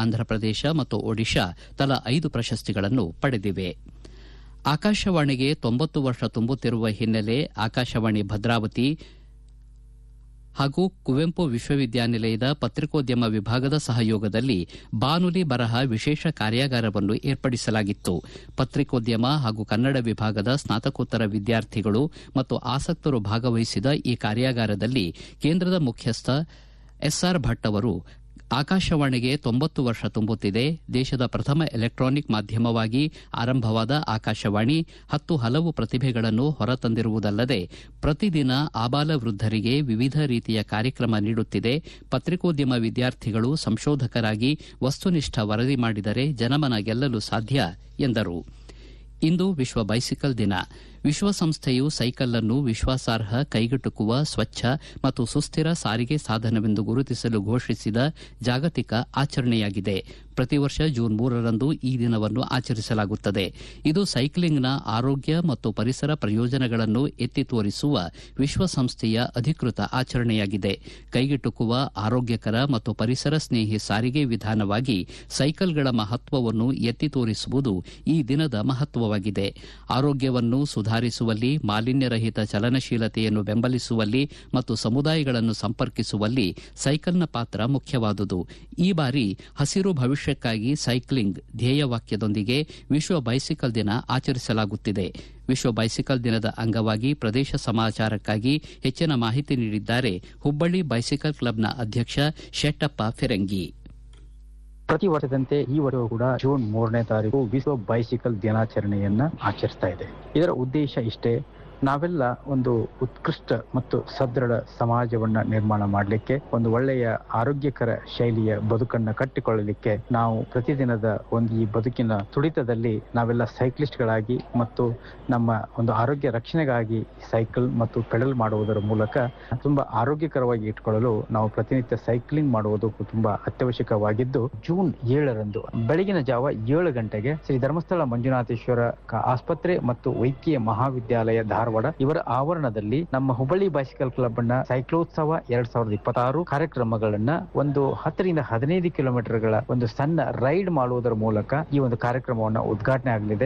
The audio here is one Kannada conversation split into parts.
ಆಂಧ್ರಪ್ರದೇಶ ಮತ್ತು ಒಡಿಶಾ ತಲಾ ಐದು ಪ್ರಶಸ್ತಿಗಳನ್ನು ಪಡೆದಿವೆ ಆಕಾಶವಾಣಿಗೆ ತೊಂಬತ್ತು ವರ್ಷ ತುಂಬುತ್ತಿರುವ ಹಿನ್ನೆಲೆ ಆಕಾಶವಾಣಿ ಭದ್ರಾವತಿ ಹಾಗೂ ಕುವೆಂಪು ವಿಶ್ವವಿದ್ಯಾನಿಲಯದ ಪತ್ರಿಕೋದ್ಯಮ ವಿಭಾಗದ ಸಹಯೋಗದಲ್ಲಿ ಬಾನುಲಿ ಬರಹ ವಿಶೇಷ ಕಾರ್ಯಾಗಾರವನ್ನು ಏರ್ಪಡಿಸಲಾಗಿತ್ತು ಪತ್ರಿಕೋದ್ಯಮ ಹಾಗೂ ಕನ್ನಡ ವಿಭಾಗದ ಸ್ನಾತಕೋತ್ತರ ವಿದ್ಯಾರ್ಥಿಗಳು ಮತ್ತು ಆಸಕ್ತರು ಭಾಗವಹಿಸಿದ ಈ ಕಾರ್ಯಾಗಾರದಲ್ಲಿ ಕೇಂದ್ರದ ಮುಖ್ಯಸ್ಥ ಎಸ್ಆರ್ ಭಟ್ ಅವರು ಆಕಾಶವಾಣಿಗೆ ತೊಂಬತ್ತು ವರ್ಷ ತುಂಬುತ್ತಿದೆ ದೇಶದ ಪ್ರಥಮ ಎಲೆಕ್ಟಾನಿಕ್ ಮಾಧ್ಯಮವಾಗಿ ಆರಂಭವಾದ ಆಕಾಶವಾಣಿ ಹತ್ತು ಹಲವು ಪ್ರತಿಭೆಗಳನ್ನು ಹೊರತಂದಿರುವುದಲ್ಲದೆ ಪ್ರತಿದಿನ ಆಬಾಲ ವೃದ್ದರಿಗೆ ವಿವಿಧ ರೀತಿಯ ಕಾರ್ಯಕ್ರಮ ನೀಡುತ್ತಿದೆ ಪತ್ರಿಕೋದ್ಯಮ ವಿದ್ಯಾರ್ಥಿಗಳು ಸಂಶೋಧಕರಾಗಿ ವಸ್ತುನಿಷ್ಠ ವರದಿ ಮಾಡಿದರೆ ಜನಮನ ಗೆಲ್ಲಲು ಸಾಧ್ಯ ಎಂದರು ಇಂದು ವಿಶ್ವ ಬೈಸಿಕಲ್ ದಿನ ವಿಶ್ವಸಂಸ್ಥೆಯು ಸೈಕಲ್ ಅನ್ನು ವಿಶ್ವಾಸಾರ್ಹ ಕೈಗೆಟುಕುವ ಸ್ವಚ್ಛ ಮತ್ತು ಸುಸ್ಥಿರ ಸಾರಿಗೆ ಸಾಧನವೆಂದು ಗುರುತಿಸಲು ಘೋಷಿಸಿದ ಜಾಗತಿಕ ಆಚರಣೆಯಾಗಿದೆ ಪ್ರತಿ ವರ್ಷ ಜೂನ್ ಮೂರರಂದು ಈ ದಿನವನ್ನು ಆಚರಿಸಲಾಗುತ್ತದೆ ಇದು ಸೈಕ್ಲಿಂಗ್ನ ಆರೋಗ್ಯ ಮತ್ತು ಪರಿಸರ ಪ್ರಯೋಜನಗಳನ್ನು ಎತ್ತಿ ತೋರಿಸುವ ವಿಶ್ವಸಂಸ್ಥೆಯ ಅಧಿಕೃತ ಆಚರಣೆಯಾಗಿದೆ ಕೈಗೆಟುಕುವ ಆರೋಗ್ಯಕರ ಮತ್ತು ಪರಿಸರ ಸ್ನೇಹಿ ಸಾರಿಗೆ ವಿಧಾನವಾಗಿ ಸೈಕಲ್ಗಳ ಮಹತ್ವವನ್ನು ಎತ್ತಿ ತೋರಿಸುವುದು ಈ ದಿನದ ಮಹತ್ವವಾಗಿದೆ ಆರೋಗ್ಯವನ್ನು ಸುಧಾರಿಸುವಲ್ಲಿ ಮಾಲಿನ್ಯರಹಿತ ಚಲನಶೀಲತೆಯನ್ನು ಬೆಂಬಲಿಸುವಲ್ಲಿ ಮತ್ತು ಸಮುದಾಯಗಳನ್ನು ಸಂಪರ್ಕಿಸುವಲ್ಲಿ ಸೈಕಲ್ನ ಪಾತ್ರ ಮುಖ್ಯವಾದುದು ಈ ಬಾರಿ ಹಸಿರು ಭವಿಷ್ಯಕ್ಕಾಗಿ ಸೈಕ್ಲಿಂಗ್ ಧ್ಯೇಯವಾಕ್ಯದೊಂದಿಗೆ ವಿಶ್ವ ಬೈಸಿಕಲ್ ದಿನ ಆಚರಿಸಲಾಗುತ್ತಿದೆ ವಿಶ್ವ ಬೈಸಿಕಲ್ ದಿನದ ಅಂಗವಾಗಿ ಪ್ರದೇಶ ಸಮಾಚಾರಕ್ಕಾಗಿ ಹೆಚ್ಚಿನ ಮಾಹಿತಿ ನೀಡಿದ್ದಾರೆ ಹುಬ್ಬಳ್ಳಿ ಬೈಸಿಕಲ್ ಕ್ಲಬ್ನ ಅಧ್ಯಕ್ಷ ಶೆಟ್ಟಪ್ಪ ಫಿರಂಗಿ ಪ್ರತಿ ವರ್ಷದಂತೆ ಈ ವರ್ಷವೂ ಕೂಡ ಜೂನ್ ಮೂರನೇ ತಾರೀಕು ವಿಶ್ವ ಬೈಸಿಕಲ್ ದಿನಾಚರಣೆಯನ್ನ ಆಚರಿಸ್ತಾ ಇದೆ ಇದರ ಉದ್ದೇಶ ಇಷ್ಟೇ ನಾವೆಲ್ಲ ಒಂದು ಉತ್ಕೃಷ್ಟ ಮತ್ತು ಸದೃಢ ಸಮಾಜವನ್ನ ನಿರ್ಮಾಣ ಮಾಡಲಿಕ್ಕೆ ಒಂದು ಒಳ್ಳೆಯ ಆರೋಗ್ಯಕರ ಶೈಲಿಯ ಬದುಕನ್ನ ಕಟ್ಟಿಕೊಳ್ಳಲಿಕ್ಕೆ ನಾವು ಪ್ರತಿದಿನದ ಒಂದು ಈ ಬದುಕಿನ ತುಡಿತದಲ್ಲಿ ನಾವೆಲ್ಲ ಸೈಕ್ಲಿಸ್ಟ್ಗಳಾಗಿ ಮತ್ತು ನಮ್ಮ ಒಂದು ಆರೋಗ್ಯ ರಕ್ಷಣೆಗಾಗಿ ಸೈಕಲ್ ಮತ್ತು ಪೆಡಲ್ ಮಾಡುವುದರ ಮೂಲಕ ತುಂಬಾ ಆರೋಗ್ಯಕರವಾಗಿ ಇಟ್ಕೊಳ್ಳಲು ನಾವು ಪ್ರತಿನಿತ್ಯ ಸೈಕ್ಲಿಂಗ್ ಮಾಡುವುದು ತುಂಬಾ ಅತ್ಯವಶ್ಯಕವಾಗಿದ್ದು ಜೂನ್ ಏಳರಂದು ಬೆಳಗಿನ ಜಾವ ಏಳು ಗಂಟೆಗೆ ಶ್ರೀ ಧರ್ಮಸ್ಥಳ ಮಂಜುನಾಥೇಶ್ವರ ಕ- ಆಸ್ಪತ್ರೆ ಮತ್ತು ವೈದ್ಯಕೀಯ ಮಹಾವಿದ್ಯಾಲಯ ಧಾರವಾಡ ಇವರ ಆವರಣದಲ್ಲಿ ನಮ್ಮ ಹುಬ್ಬಳ್ಳಿ ಬೈಸಿಕಲ್ ಕ್ಲಬ್ ನ ಸೈಕ್ಲೋತ್ಸವ ಎರಡ್ ಸಾವಿರದ ಇಪ್ಪತ್ತಾರು ಕಾರ್ಯಕ್ರಮಗಳನ್ನ ಒಂದು ಹತ್ತರಿಂದ ಹದಿನೈದು ಕಿಲೋಮೀಟರ್ಗಳ ಒಂದು ಸಣ್ಣ ರೈಡ್ ಮಾಡುವುದರ ಮೂಲಕ ಈ ಒಂದು ಕಾರ್ಯಕ್ರಮವನ್ನ ಉದ್ಘಾಟನೆ ಆಗಲಿದೆ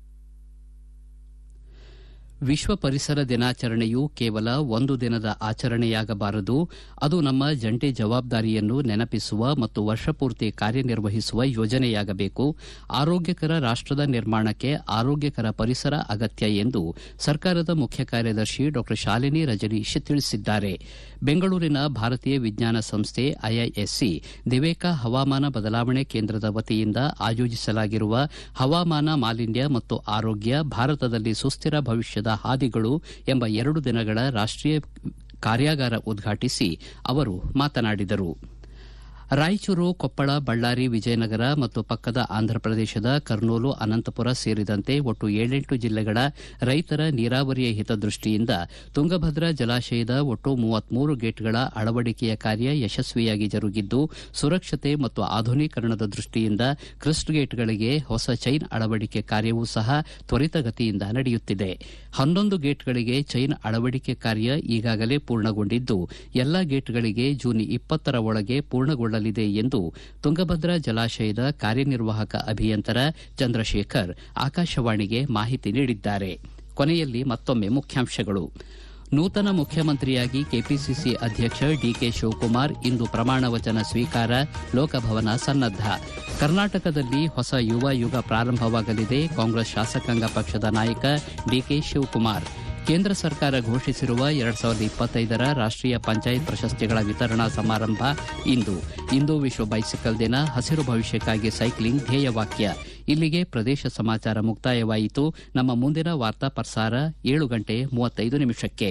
ವಿಶ್ವ ಪರಿಸರ ದಿನಾಚರಣೆಯು ಕೇವಲ ಒಂದು ದಿನದ ಆಚರಣೆಯಾಗಬಾರದು ಅದು ನಮ್ಮ ಜಂಟಿ ಜವಾಬ್ದಾರಿಯನ್ನು ನೆನಪಿಸುವ ಮತ್ತು ವರ್ಷಪೂರ್ತಿ ಕಾರ್ಯನಿರ್ವಹಿಸುವ ಯೋಜನೆಯಾಗಬೇಕು ಆರೋಗ್ಯಕರ ರಾಷ್ಟದ ನಿರ್ಮಾಣಕ್ಕೆ ಆರೋಗ್ಯಕರ ಪರಿಸರ ಅಗತ್ಯ ಎಂದು ಸರ್ಕಾರದ ಮುಖ್ಯ ಕಾರ್ಯದರ್ಶಿ ಡಾ ಶಾಲಿನಿ ರಜನೀಶ್ ತಿಳಿಸಿದ್ದಾರೆ ಬೆಂಗಳೂರಿನ ಭಾರತೀಯ ವಿಜ್ಞಾನ ಸಂಸ್ಥೆ ಐಐಎಸ್ಸಿ ದಿವೇಕ ಹವಾಮಾನ ಬದಲಾವಣೆ ಕೇಂದ್ರದ ವತಿಯಿಂದ ಆಯೋಜಿಸಲಾಗಿರುವ ಹವಾಮಾನ ಮಾಲಿನ್ಯ ಮತ್ತು ಆರೋಗ್ಯ ಭಾರತದಲ್ಲಿ ಸುಸ್ಥಿರ ಭವಿಷ್ಯದ ಹಾದಿಗಳು ಎಂಬ ಎರಡು ದಿನಗಳ ರಾಷ್ಟೀಯ ಕಾರ್ಯಾಗಾರ ಉದ್ಘಾಟಿಸಿ ಅವರು ಮಾತನಾಡಿದರು ರಾಯಚೂರು ಕೊಪ್ಪಳ ಬಳ್ಳಾರಿ ವಿಜಯನಗರ ಮತ್ತು ಪಕ್ಕದ ಆಂಧ್ರಪ್ರದೇಶದ ಕರ್ನೂಲು ಅನಂತಪುರ ಸೇರಿದಂತೆ ಒಟ್ಟು ಏಳೆಂಟು ಜಿಲ್ಲೆಗಳ ರೈತರ ನೀರಾವರಿಯ ಹಿತದೃಷ್ಟಿಯಿಂದ ತುಂಗಭದ್ರಾ ಜಲಾಶಯದ ಒಟ್ಟು ಮೂವತ್ಮೂರು ಗೇಟ್ಗಳ ಅಳವಡಿಕೆಯ ಕಾರ್ಯ ಯಶಸ್ವಿಯಾಗಿ ಜರುಗಿದ್ದು ಸುರಕ್ಷತೆ ಮತ್ತು ಆಧುನೀಕರಣದ ದೃಷ್ಟಿಯಿಂದ ಕ್ರಸ್ಟ್ ಗೇಟ್ಗಳಿಗೆ ಹೊಸ ಚೈನ್ ಅಳವಡಿಕೆ ಕಾರ್ಯವೂ ಸಹ ತ್ವರಿತಗತಿಯಿಂದ ನಡೆಯುತ್ತಿದೆ ಹನ್ನೊಂದು ಗೇಟ್ಗಳಿಗೆ ಚೈನ್ ಅಳವಡಿಕೆ ಕಾರ್ಯ ಈಗಾಗಲೇ ಪೂರ್ಣಗೊಂಡಿದ್ದು ಎಲ್ಲಾ ಗೇಟ್ಗಳಿಗೆ ಜೂನ್ ಇಪ್ಪತ್ತರ ಒಳಗೆ ಪೂರ್ಣಗೊಳ್ಳಲಿದೆ ಎಂದು ತುಂಗಭದ್ರಾ ಜಲಾಶಯದ ಕಾರ್ಯನಿರ್ವಾಹಕ ಅಭಿಯಂತರ ಚಂದ್ರಶೇಖರ್ ಆಕಾಶವಾಣಿಗೆ ಮಾಹಿತಿ ನೀಡಿದ್ದಾರೆ ಕೊನೆಯಲ್ಲಿ ಮತ್ತೊಮ್ಮೆ ಮುಖ್ಯಾಂಶಗಳು ನೂತನ ಮುಖ್ಯಮಂತ್ರಿಯಾಗಿ ಕೆಪಿಸಿಸಿ ಅಧ್ಯಕ್ಷ ಡಿಕೆ ಶಿವಕುಮಾರ್ ಇಂದು ಪ್ರಮಾಣ ವಚನ ಸ್ವೀಕಾರ ಲೋಕಭವನ ಸನ್ನದ್ದ ಕರ್ನಾಟಕದಲ್ಲಿ ಹೊಸ ಯುವ ಯುಗ ಪ್ರಾರಂಭವಾಗಲಿದೆ ಕಾಂಗ್ರೆಸ್ ಶಾಸಕಾಂಗ ಪಕ್ಷದ ನಾಯಕ ಡಿಕೆ ಶಿವಕುಮಾರ್ ಕೇಂದ್ರ ಸರ್ಕಾರ ಘೋಷಿಸಿರುವ ಎರಡ್ ಸಾವಿರದ ಇಪ್ಪತ್ತೈದರ ರಾಷ್ಟೀಯ ಪಂಚಾಯತ್ ಪ್ರಶಸ್ತಿಗಳ ವಿತರಣಾ ಸಮಾರಂಭ ಇಂದು ಇಂದು ವಿಶ್ವ ಬೈಸಿಕಲ್ ದಿನ ಹಸಿರು ಭವಿಷ್ಯಕ್ಕಾಗಿ ಸೈಕ್ಲಿಂಗ್ ಧ್ಯೇಯವಾಕ್ಯ ಇಲ್ಲಿಗೆ ಪ್ರದೇಶ ಸಮಾಚಾರ ಮುಕ್ತಾಯವಾಯಿತು ನಮ್ಮ ಮುಂದಿನ ವಾರ್ತಾ ಪ್ರಸಾರ ಏಳು ಗಂಟೆ ಮೂವತ್ತೈದು ನಿಮಿಷಕ್ಕೆ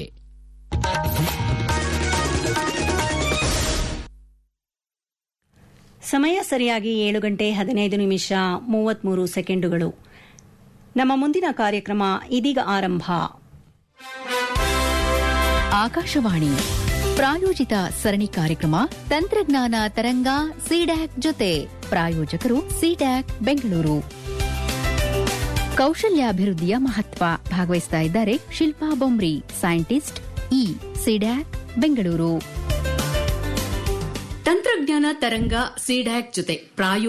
ಸಮಯ ಸರಿಯಾಗಿ ಏಳು ಗಂಟೆ ಹದಿನೈದು ನಿಮಿಷ ಮೂವತ್ಮೂರು ಸೆಕೆಂಡುಗಳು ನಮ್ಮ ಮುಂದಿನ ಕಾರ್ಯಕ್ರಮ ಇದೀಗ ಆರಂಭ ಆಕಾಶವಾಣಿ ಪ್ರಾಯೋಜಿತ ಸರಣಿ ಕಾರ್ಯಕ್ರಮ ತಂತ್ರಜ್ಞಾನ ತರಂಗ ಸಿಡ್ಯಾಕ್ ಜೊತೆ ಪ್ರಾಯೋಜಕರು ಸಿಡ್ಯಾಕ್ ಬೆಂಗಳೂರು ಕೌಶಲ್ಯಾಭಿವೃದ್ಧಿಯ ಮಹತ್ವ ಭಾಗವಹಿಸ್ತಾ ಇದ್ದಾರೆ ಶಿಲ್ಪಾ ಬೊಮ್ರಿ ಸೈಂಟಿಸ್ಟ್ ಇ ಸಿಡ್ಯಾಕ್ ಬೆಂಗಳೂರು ತಂತ್ರಜ್ಞಾನ ತರಂಗ ಸಿಡ್ಯಾಕ್ ಜೊತೆ ಪ್ರಾಯೋ